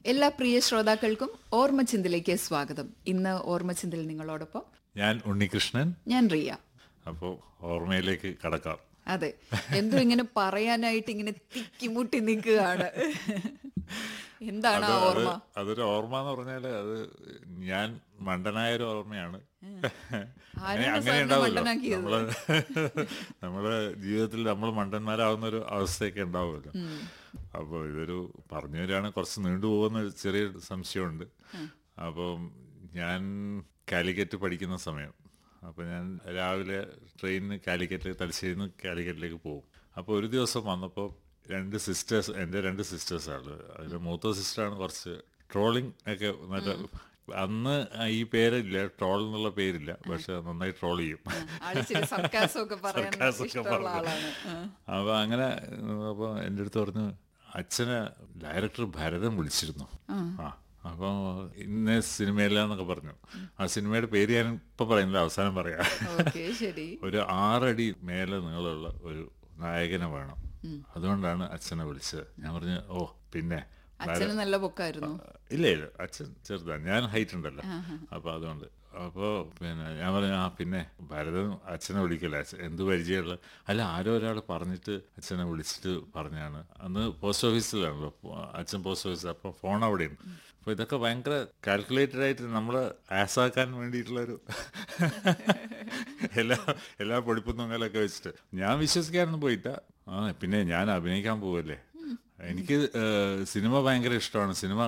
എല്ലാ പ്രിയ ശ്രോതാക്കൾക്കും ഓർമ്മചിന്തിലേക്ക് സ്വാഗതം ഇന്ന് ഓർമ്മചിന്തിൽ നിങ്ങളോടൊപ്പം ഞാൻ ഉണ്ണികൃഷ്ണൻ ഞാൻ റിയ അപ്പോൾ ഓർമ്മയിലേക്ക് കടക്കാം അതെ എന്തോ ഇങ്ങനെ പറയാനായിട്ട് ഇങ്ങനെ തിക്കിമുട്ടി നിൽക്കുകയാണ് എന്താണ് ആ അത് ഓർമ്മ അത് അതൊരു ഓർമ്മ എന്ന് പറഞ്ഞാൽ അത് ഞാൻ മണ്ടനായ ഒരു ഓർമ്മയാണ് ആരാണ് അങ്ങനെ സാറിനെ ഉണ്ടാവുമല്ലോ മണ്ടനാക്കിയത്? നമ്മള് നമ്മുടെ ജീവിതത്തിൽ നമ്മൾ മണ്ടന്മാരാവുന്ന ഒരു അവസ്ഥയൊക്കെ ഉണ്ടാവുമല്ലോ അപ്പോൾ ഇതൊരു പറഞ്ഞു വരികയാണ് കുറച്ച് നീണ്ടുപോകുന്ന ഒരു ചെറിയ സംശയമുണ്ട് അപ്പം ഞാൻ കാലിക്കറ്റ് പഠിക്കുന്ന സമയം അപ്പോൾ ഞാൻ രാവിലെ ട്രെയിനിന് കാലിക്കറ്റിലേക്ക് തലശ്ശേരിയിൽ നിന്ന് കാലിക്കറ്റിലേക്ക് പോകും അപ്പോൾ ഒരു ദിവസം വന്നപ്പോൾ രണ്ട് സിസ്റ്റേഴ്സ് എൻ്റെ രണ്ട് സിസ്റ്റേഴ്സാണ് അതിൽ മൂത്ത സിസ്റ്ററാണ് കുറച്ച് ട്രോളിങ് ഒക്കെ നല്ല അന്ന് ഈ പേരില്ല ട്രോൾ എന്നുള്ള പേരില്ല പക്ഷെ നന്നായി ട്രോൾ ചെയ്യും ആളിച്ചിരി സർക്കാസം ഒക്കെ പറയാൻ സർക്കാസം ഒക്കെ ഇഷ്ടമുള്ള പറഞ്ഞു. ആളാണ് ആ. അപ്പൊ അങ്ങനെ അപ്പൊ എൻ്റെ അടുത്ത് പറഞ്ഞു അച്ഛനെ ഡയറക്ടർ ഭരതൻ വിളിച്ചിരുന്നു ആ അപ്പൊ ഇന്ന സിനിമയിലെന്നൊക്കെ പറഞ്ഞു ആ സിനിമയുടെ പേര് ഞാൻ ഇപ്പൊ പറയുന്നില്ല അവസാനം പറയാം ഓക്കെ ശരി ഒരു ആറടി മേലെ നീളമുള്ള ഒരു നായകനെ വേണം അതുകൊണ്ടാണ് അച്ഛനെ വിളിച്ചത് ഞാൻ പറഞ്ഞു ഓ പിന്നെ അച്ഛന് നല്ല പൊക്കായിരുന്നു ഇല്ല ഇല്ല അച്ഛൻ ചെറുതാണ് ഞാൻ ഹൈറ്റ് ഉണ്ടല്ലോ അപ്പൊ അതുകൊണ്ട് അപ്പോൾ പിന്നെ ഞാൻ പറഞ്ഞു ആ പിന്നെ ഭരതൻ അച്ഛനെ വിളിക്കല എന്ത് പരിചയമുള്ള അല്ല ആരോ ഒരാൾ പറഞ്ഞിട്ട് അച്ഛനെ വിളിച്ചിട്ട് പറഞ്ഞാണ് അന്ന് പോസ്റ്റ് ഓഫീസിലാണല്ലോ അച്ഛൻ പോസ്റ്റ് ഓഫീസിൽ അപ്പോൾ ഫോൺ അവിടെയാണ് അപ്പോൾ ഇതൊക്കെ ഭയങ്കര കാൽക്കുലേറ്റഡ് ആയിട്ട് നമ്മൾ ആസാക്കാൻ വേണ്ടിയിട്ടുള്ളൊരു എല്ലാ എല്ലാ പൊടിപ്പും തൊങ്ങലൊക്കെ വെച്ചിട്ട് ഞാൻ വിശ്വസിക്കാനൊന്നും പോയിട്ട ആ പിന്നെ ഞാൻ അഭിനയിക്കാൻ പോവല്ലേ എനിക്ക് ഏഹ്, സിനിമ ഭയങ്കര ഇഷ്ടമാണ് സിനിമ